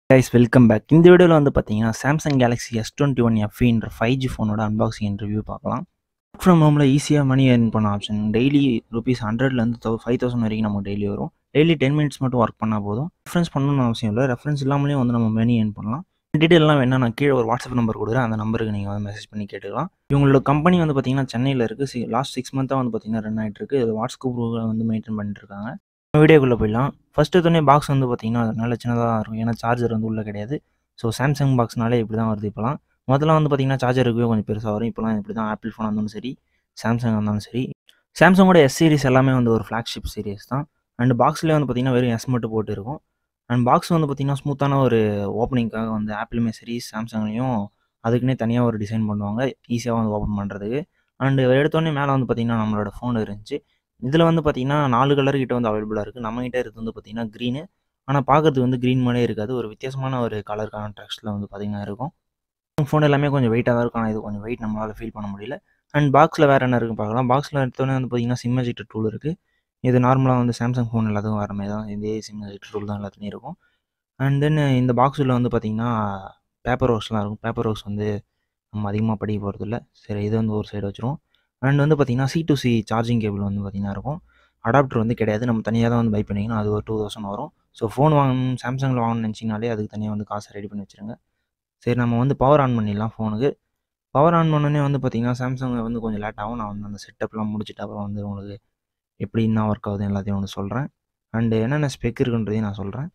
guys welcome back இந்த வீடியோவில் வந்து பார்த்தீங்கன்னா Samsung Galaxy S twenty one எஃப்இன்ற ஃபைவ் ஜி ஃபோனோட அன்பாக்சிங் ரிவ்யூ பார்க்கலாம் ஒர்க் ஃப்ரம் ஹோமில் ஈஸியாக மணி ஏர்ன் பண்ண ஆப்ஷன் டெய்லி ருபீஸ் ஹண்ட்ரட்லேருந்து தௌ ஃபைவ் தௌசண்ட் வரைக்கும் நமக்கு டெய்லி வரும் டெய்லி டென் மினிட்ஸ் மட்டும் ஒர்க் பண்ணால் போதும் ரெஃபரன்ஸ் பண்ணணும்னு அவசியம் இல்லை ரெஃபரன்ஸ் இல்லாமலே வந்து நம்ம மணி ஏர்ன் பண்ணலாம் டீட்டெயிலாம் வேணா நான் கீழே ஒரு வாட்ஸ்அப் நம்பர் கொடுக்குறேன் அந்த நம்பருக்கு நீங்கள் வந்து மெசேஜ் பண்ணி கேட்டுக்கலாம் இவங்களோட கம்பெனி வந்து பார்த்தீங்கன்னா சென்னையில் இருக்குது சி லாஸ்ட் சிக்ஸ் மந்த்தாக வந்து பார்த்தீங்கன்னா ரன் ஆகிட்டு இருக்கு இது வாட்ஸ்அப் குரூப்பில் வந்து மெயின்டைன் பண்ணிட்டு இருக்காங்க வீடியோக்குள்ளே போயிடலாம் ஃபஸ்ட்டு எடுத்தோடனே பாக்ஸ் வந்து பார்த்தீங்கன்னா நல்ல சின்னதாக இருக்கும் ஏன்னா சார்ஜர் வந்து உள்ளே கிடையாது ஸோ சாம்சங் பாக்ஸ்னாலே இப்படி தான் வருது இப்போலாம் முதல்ல வந்து பார்த்தீங்கன்னா சார்ஜருக்கு கொஞ்சம் பெருசாக வரும் இப்போலாம் இப்படி தான் ஆப்பிள் ஃபோன் இருந்தாலும் சரி சாம்சங் இருந்தாலும் சரி சாம்சங்கோட எஸ் சீரிஸ் எல்லாமே வந்து ஒரு ஃப்ளாக்ஷிப் சீரிஸ் தான் அண்ட் பாக்ஸ்லேயே வந்து பார்த்தீங்கன்னா வெறும் எஸ் மட்டும் போட்டு இருக்கும் அண்ட் பாக்ஸ் வந்து பார்த்தீங்கன்னா ஸ்மூத்தான ஒரு ஓப்பனிங்காக வந்து ஆப்பிளுமே சரி சாம்சங்லேயும் அதுக்குன்னே தனியாக ஒரு டிசைன் பண்ணுவாங்க ஈஸியாக வந்து ஓப்பன் பண்ணுறதுக்கு அண்டு எடுத்தோடனே மேலே வந்து பார்த்தீங்கன்னா நம்மளோட ஃபோன் இருந்துச்சு இதில் வந்து பார்த்தீங்கன்னா நாலு கலர் கிட்ட வந்து அவைலபிளாக இருக்குது நம்ம கிட்ட இருக்கிறது வந்து பார்த்தீங்கன்னா க்ரீனு ஆனால் பார்க்குறதுக்கு வந்து க்ரீன் மாதிரியே இருக்காது ஒரு வித்தியாசமான ஒரு கலர் கான்ட்ராக்டில் வந்து பார்த்திங்கன்னா இருக்கும் ஃபோன் எல்லாமே கொஞ்சம் வெயிட்டாக தான் இருக்கும் ஆனால் இது கொஞ்சம் வெயிட் நம்மளால் ஃபீல் பண்ண முடியல அண்ட் பாக்ஸில் வேறு என்ன இருக்குன்னு பார்க்கலாம் பாக்ஸில் எடுத்தோடனே வந்து பார்த்திங்கன்னா சிம் எஜெக்டர் டூல் இருக்குது இது நார்மலாக வந்து சாம்சங் ஃபோன் எல்லாத்துக்கும் வர மாதிரி தான் இதே சிம் எஜெக்டர் டூல் தான் எல்லாத்துலேயும் இருக்கும் அண்ட் தென் இந்த பாக்ஸில் வந்து பார்த்திங்கன்னா பேப்பர் ஒர்க்ஸ்லாம் இருக்கும் பேப்பர் ஒர்க்ஸ் வந்து நம்ம அதிகமாக படிக்க போகிறதில்ல சரி இது வந்து ஒரு சைடு வச்சுருவோம் அண்ட் வந்து பார்த்திங்கன்னா C to C charging cable வந்து பார்த்திங்கன்னா இருக்கும் அடாப்டர் வந்து கிடையாது நம்ம தனியாக தான் வந்து பை பண்ணிக்கணும் அது ஒரு டூ தௌசண்ட் வரும் ஸோ ஃபோன் வாங்கணும் சாம்சங்கில் வாங்கணும்னு நினச்சிங்கனாலே அதுக்கு தனியாக வந்து காசை ரெடி பண்ணி வச்சுருங்க சரி நம்ம வந்து பவர் ஆன் பண்ணிடலாம் ஃபோனுக்கு பவர் ஆன் பண்ணோடனே வந்து பார்த்திங்கன்னா சாம்சங் வந்து கொஞ்சம் லேட் ஆகும் நான் வந்து அந்த செட்டப்லாம் முடிச்சுட்டு அப்புறம் வந்து உங்களுக்கு எப்படி என்ன ஒர்க் ஆகுது எல்லாத்தையும் வந்து சொல்கிறேன் அண்டு என்னென்ன ஸ்பெக் இருக்குன்றதையும் நான் சொல்கிறேன்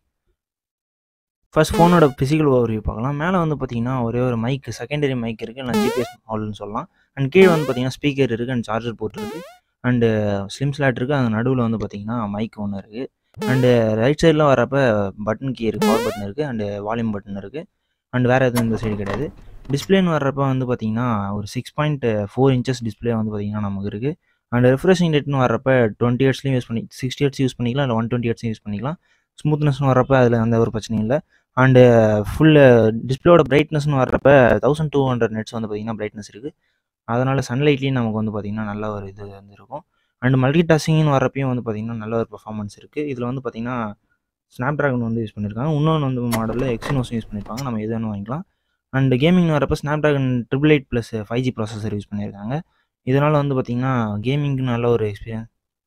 ஃபர்ஸ்ட் ஃபோனோட ஃபிசிக்கல் ஓவர்வியூ பார்க்கலாம் மேலே வந்து பார்த்தீங்கன்னா ஒரே ஒரு மைக் செகண்டரி மைக் இருக்குது இல்லை ஜிபிஎஸ் மாடல்னு சொல்லலாம் அண்ட் கீழே வந்து பார்த்தீங்கன்னா ஸ்பீக்கர் இருக்குது அண்ட் சார்ஜர் போர்ட் இருக்குது அண்டு ஸ்லிம் ஸ்லாட் இருக்குது அந்த நடுவில் வந்து பார்த்தீங்கன்னா மைக் ஒன்று இருக்குது அண்டு ரைட் சைடில் வரப்போ பட்டன் கீ இருக்குது பவர் பட்டன் இருக்குது அண்டு வால்யூம் பட்டன் இருக்குது அண்ட் வேறு எதுவும் இந்த சைடு கிடையாது டிஸ்பிளேன்னு வர்றப்ப வந்து பார்த்தீங்கன்னா ஒரு six point four inches display வந்து பார்த்தீங்கன்னா நமக்கு இருக்குது அண்ட் ரெஃப்ரெஷிங் ரேட்னு வரப்ப டுவெண்ட்டி ஹெட்ஸ்லையும் யூஸ் பண்ணி சிக்ஸ்டி ஹெட்ஸ் யூஸ் பண்ணிக்கலாம் இல்லை ஒன் டுவெண்ட்டி ஹெட்ஸும் யூஸ் பண்ணிக்கலாம் ஸ்மூத்னஸ்னு வரப்போ அதில் எந்த ஒரு பிரச்சனையும் இல்லை அண்டு ஃபுல் டிஸ்பிளேயோட பிரைட்னஸ்னு வர்றப்ப தௌசண்ட் டூ ஹண்ட்ரட் நெட்ஸ் வந்து பார்த்திங்கன்னா பிரைட்னஸ் இருக்குது அதனால் சன்லைட்லேயும் நமக்கு வந்து பார்த்திங்கன்னா நல்ல ஒரு இது வந்து இருக்கும் அண்ட் மல்டி டாஸ்கிங்னு வரப்பையும் வந்து பார்த்திங்கன்னா நல்ல ஒரு பர்ஃபார்மன்ஸ் இருக்குது இதில் வந்து பார்த்திங்கன்னா ஸ்னாப் ட்ராகன் வந்து யூஸ் பண்ணியிருக்காங்க இன்னொன்று வந்து மாடலில் எக்ஸினோஸும் யூஸ் பண்ணியிருப்பாங்க நம்ம எது வேணும் வாங்கிக்கலாம் அண்ட் கேமிங் வரப்போ Snapdragon triple eight plus five G processor use பண்ணியிருக்காங்க இதனால் வந்து பார்த்திங்கன்னா கேமிங்க்கு நல்ல ஒரு எக்ஸ்பீரியன்ஸ்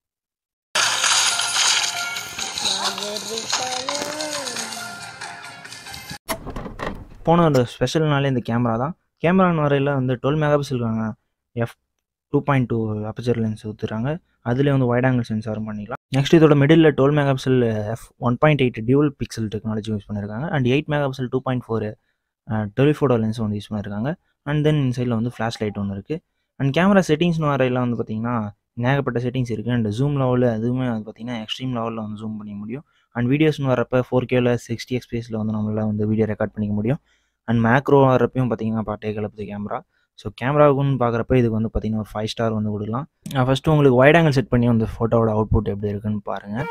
ஃபோனோட ஸ்பெஷல்னாலே இந்த கேமரா தான் கேமரான்னு வரையில் வந்து டுவெல் மெகா பிக்சலுக்கான F two point two aperture lens ஊற்றுறாங்க அதில் வந்து வைட் ஆங்கிள் சென்சாரும் பண்ணிக்கலாம் நெக்ஸ்ட் இதோட middle twelve mega pixel F one point eight dual pixel technology use பண்ணியிருக்காங்க and eight mega pixel two point four telephoto lens வந்து use பண்ணியிருக்காங்க and then இன்சைடில் வந்து ஃப்ளாஷ் லைட் ஒன்று இருக்குது அண்ட் கேமரா செட்டிங்ஸ்னு வரையில் வந்து பார்த்திங்கன்னா ஏகப்பட்ட செட்டிங்ஸ் இருக்குது அண்ட் ஜூம் லெவலில் அதுவுமே வந்து பார்த்திங்கன்னா எக்ஸ்ட்ரீம் லெவலில் வந்து ஜூம் பண்ணிக்க முடியும் அண்ட் வீடியோஸ்னு வரப்போ ஃபோர் கேவில் சிக்ஸ்டி எக்ஸ்பீஸில் வந்து நம்மளால் வந்து வீடியோ ரெக்கார்ட் பண்ணிக்க முடியும் அண்ட் மேக்ரோ வரப்பையும் பார்த்தீங்கன்னா பாட்டே கலப்புது கேமரா ஸோ கேமராவுக்குன்னு பார்க்குறப்ப இதுக்கு வந்து பார்த்தீங்கன்னா ஒரு ஃபைவ் ஸ்டார் வந்து கொடுக்கலாம் நான் ஃபஸ்ட்டு உங்களுக்கு வைட் ஆங்கிள் செட் பண்ணி வந்து ஃபோட்டோவோட அவுட்புட் எப்படி இருக்குன்னு பாருங்கள்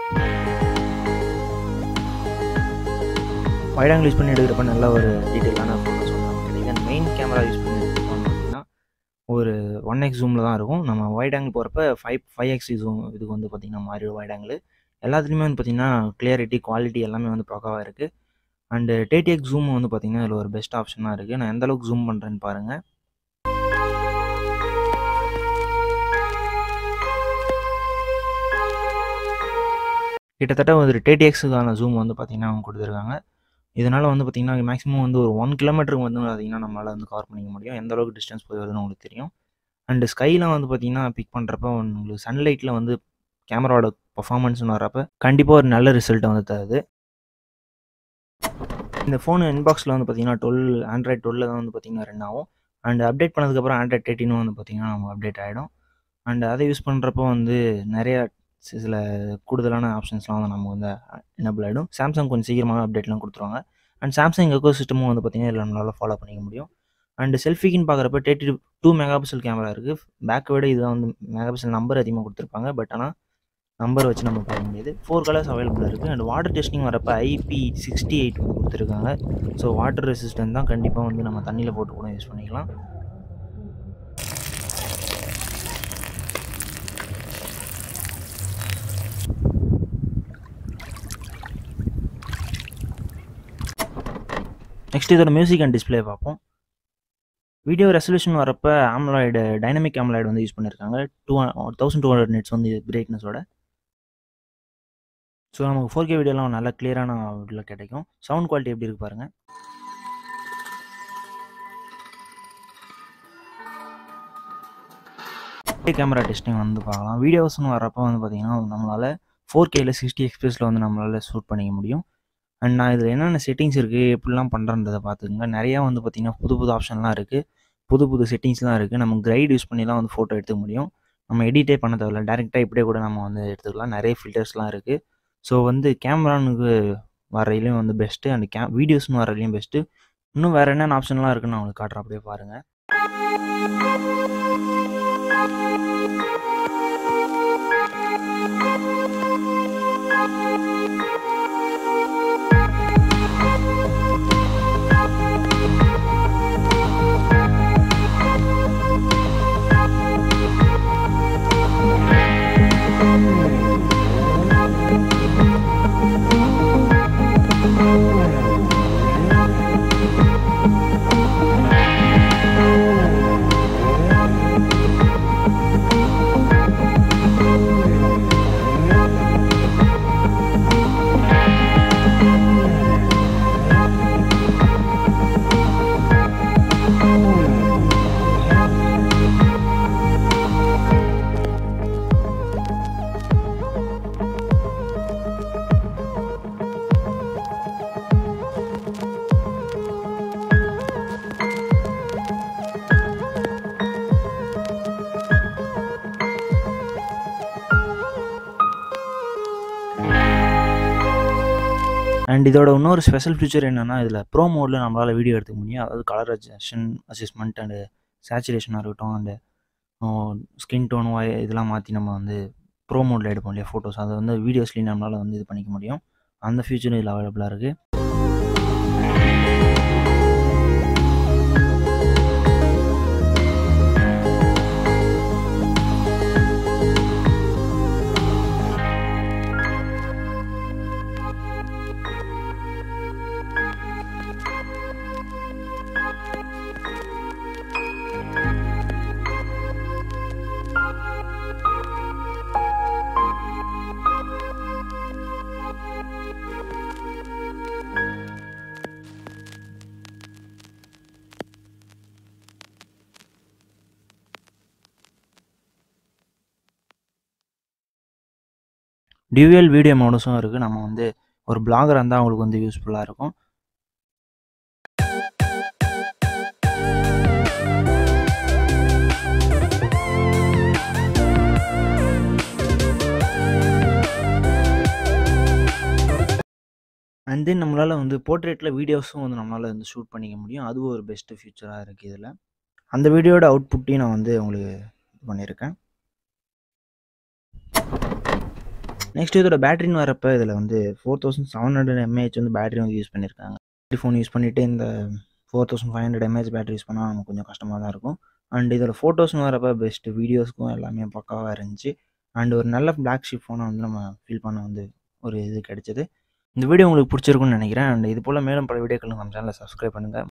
வைட் ஆங்கிள் யூஸ் பண்ணி எடுக்கிறப்ப நல்ல ஒரு டீட்டெயிலான ஃபோட்டோஸ் வந்து நமக்கு கிடைக்கும் மெயின் கேமரா யூஸ் பண்ணி எடுத்துக்கணும் அப்படின்னா ஒரு ஒன் எக்ஸ் ஜூமில் தான் இருக்கும் நம்ம வைட் ஆங்கிள் போகிறப்ப ஃபைவ் ஃபைவ் எக்ஸ் ஜூம் இதுக்கு வந்து பார்த்திங்கன்னா மாறிடும் வைட் ஆங்கிள் எல்லாத்துலேயுமே வந்து பார்த்திங்கன்னா கிளியரிட்டி குவாலிட்டி எல்லாமே வந்து பக்காவாக இருக்குது அண்டு டேடிஎக் ஜூம் வந்து பார்த்திங்கன்னா இதில் ஒரு பெஸ்ட் ஆப்ஷனாக இருக்குது நான் எந்த அளவுக்கு ஜூம் பண்ணுறேன்னு பாருங்கள் கிட்டத்தட்ட ஒரு டேடிஎக்ஸுக்கான ஜூம் வந்து பார்த்திங்கன்னா அவங்க கொடுத்துருக்காங்க இதனால் வந்து பார்த்திங்கன்னா மேக்ஸிமம் வந்து ஒரு ஒன் கிலோமீட்டருக்கு வந்து பார்த்திங்கன்னா நம்மளால் வந்து கவர் பண்ணிக்க முடியும் எந்த அளவுக்கு டிஸ்டன்ஸ் போய் வருதுன்னு உங்களுக்கு தெரியும் அண்டு ஸ்கையில் வந்து பார்த்திங்கன்னா பிக் பண்ணுறப்ப உங்களுக்கு சன்லைட்டில் வந்து கேமராவோட பர்ஃபார்மன்ஸ்னு வரப்போ கண்டிப்பாக ஒரு நல்ல ரிசல்ட்டை வந்து தருது இந்த ஃபோன் இன்பாக்ஸில் வந்து பார்த்தீங்கன்னா டுவெல் ஆண்ட்ராய்ட் டுவெல்ல தான் வந்து பார்த்தீங்கன்னா ரன் ஆகும் அண்ட் அப்டேட் பண்ணதுக்கப்புறம் ஆண்ட்ராய்ட் தேர்ட்டினும் வந்து பார்த்தீங்கன்னா நம்ம அப்டேட் ஆகிடும் அண்ட் அதை யூஸ் பண்ணுறப்போ வந்து நிறைய சில கூடுதலான ஆப்ஷன்ஸ்லாம் வந்து நம்ம வந்து எனபிள் ஆகிடும் சாம்சங் கொஞ்சம் சீக்கிரமாக அப்டேட்லாம் கொடுத்துருவாங்க அண்ட் சாம்சங் எக்கோ சிஸ்டமும் வந்து பார்த்திங்கன்னா இதில் நம்மளால் ஃபாலோ பண்ணிக்க முடியும் அண்ட் செல்ஃபிக்குன்னு பார்க்குறப்ப thirty two mega pixel camera இருக்குது பேக்கை விட இதுதான் வந்து மெகா பிக்சல் நம்பர் அதிகமாக கொடுத்துருப்பாங்க பட் ஆனால் நம்பர் வச்சு நம்ம பார்க்க முடியாது ஃபோர் கலர்ஸ் அவைலபிளாக இருக்குது அண்ட் வாட்டர் டெஸ்டிங் வரப்போ ஐபி சிக்ஸ்டி எயிட் வந்து கொடுத்துருக்காங்க ஸோ வாட்டர் ரெசிஸ்டன்ட் தான் கண்டிப்பாக வந்து நம்ம தண்ணியில் போட்டு கூட யூஸ் பண்ணிக்கலாம் நெக்ஸ்ட் இதோட மியூசிக் அண்ட் டிஸ்பிளே பார்ப்போம் வீடியோ ரெசல்யூஷன் வரப்போ ஆம்லாய்டு டைனமிக் ஆம்லாய்டு வந்து யூஸ் பண்ணியிருக்காங்க two thousand two hundred nits வந்து பிரைட்னஸோட ஸோ நமக்கு ஃபோர் கே வீடியோலாம் நல்லா கிளியரான இதில் கிடைக்கும் சவுண்ட் குவாலிட்டி எப்படி இருக்கு பாருங்கள் கேமரா டெஸ்டிங் வந்து பார்க்கலாம் வீடியோஸ்னு வரப்போ வந்து பார்த்தீங்கன்னா நம்மளால் ஃபோர் கேல சிக்ஸ்டி எக்ஸ்பிரஸில் வந்து நம்மளால் ஷூட் பண்ணிக்க முடியும் அண்ட் நான் இதில் என்னென்ன செட்டிங்ஸ் இருக்குது எப்படிலாம் பண்ணுறன்றதை பார்த்துக்கோங்க நிறையா வந்து பார்த்திங்கன்னா புது புது ஆப்ஷன்லாம் இருக்குது புது புது செட்டிங்ஸ்லாம் இருக்குது நம்ம கைடு யூஸ் பண்ணிலாம் வந்து ஃபோட்டோ எடுத்துக்க முடியும் நம்ம எடிட்டே பண்ண தேவையில்ல டேரெக்டாக இப்படியே கூட நம்ம வந்து எடுத்துக்கலாம் நிறைய ஃபில்டர்ஸ்லாம் இருக்குது ஸோ வந்து கேமரானுக்கு வரையிலையும் வந்து பெஸ்ட்டு அண்ட் கே வீடியோஸ்னு வரையிலையும் பெஸ்ட்டு இன்னும் வேறு என்னென்ன ஆப்ஷன்லாம் இருக்குன்னு நான் உங்களுக்கு காட்டுறேன் அப்படியே பாருங்கள் அண்ட் இதோட இன்னொரு ஸ்பெஷல் ஃபீச்சர் என்னென்னா இதில் ப்ரோ மோடில் நம்மளால் வீடியோ எடுத்துக்க முடியும் அதாவது கலர் அட்ஜஷன் அசிஸ்மெண்ட் அண்டு சேச்சுரேஷனாக இருக்கட்டும் அண்டு ஸ்கின் டோன் வாய் இதெல்லாம் மாற்றி நம்ம வந்து ப்ரோ மோடில் எடுப்போம் இல்லையா ஃபோட்டோஸ் அதை வந்து வீடியோஸ்லேயும் நம்மளால் வந்து இது பண்ணிக்க முடியும் அந்த ஃபீச்சரும் இதில் அவைலபிளாக இருக்குது டியூஎல் வீடியோ மோடஸும் இருக்குது நம்ம வந்து ஒரு பிளாகர் இருந்தால் அவங்களுக்கு வந்து யூஸ்ஃபுல்லாக இருக்கும் அண்ட் தென் நம்மளால் வந்து போர்ட்ரேட்டில் வீடியோஸும் வந்து நம்மளால் வந்து ஷூட் பண்ணிக்க முடியும் அதுவும் ஒரு பெஸ்ட்டு ஃபியூச்சராக இருக்குது இதில் அந்த வீடியோட அவுட்புட்டையும் நான் வந்து உங்களுக்கு இது பண்ணியிருக்கேன் நெக்ஸ்ட் இதோட பேட்டரின்னு வரப்போ இதில் வந்து four thousand seven hundred mAh வந்து பேட்டரி வந்து யூஸ் பண்ணியிருக்காங்க பேட்டரி ஃபோன் யூஸ் பண்ணிவிட்டு இந்த four thousand five hundred mAh battery use பண்ணால் நமக்கு கொஞ்சம் கஷ்டமாக தான் இருக்கும் அண்ட் இதில் ஃபோட்டோஸ்னு வரப்போ பெஸ்ட்டு வீடியோஸ்க்கும் எல்லாமே பக்காவாக இருந்துச்சு அண்ட் ஒரு நல்ல பிளாக் ஷிப் ஃபோனை வந்து நம்ம ஃபீல் பண்ண வந்து ஒரு இது கிடைச்சது இந்த வீடியோ உங்களுக்கு பிடிச்சிருக்குன்னு நினைக்கிறேன் அண்ட் இது போல் மேலும் பல வீடியோக்கள் நம்ம சேனலை சப்ஸ்கிரைப் பண்ணுங்கள்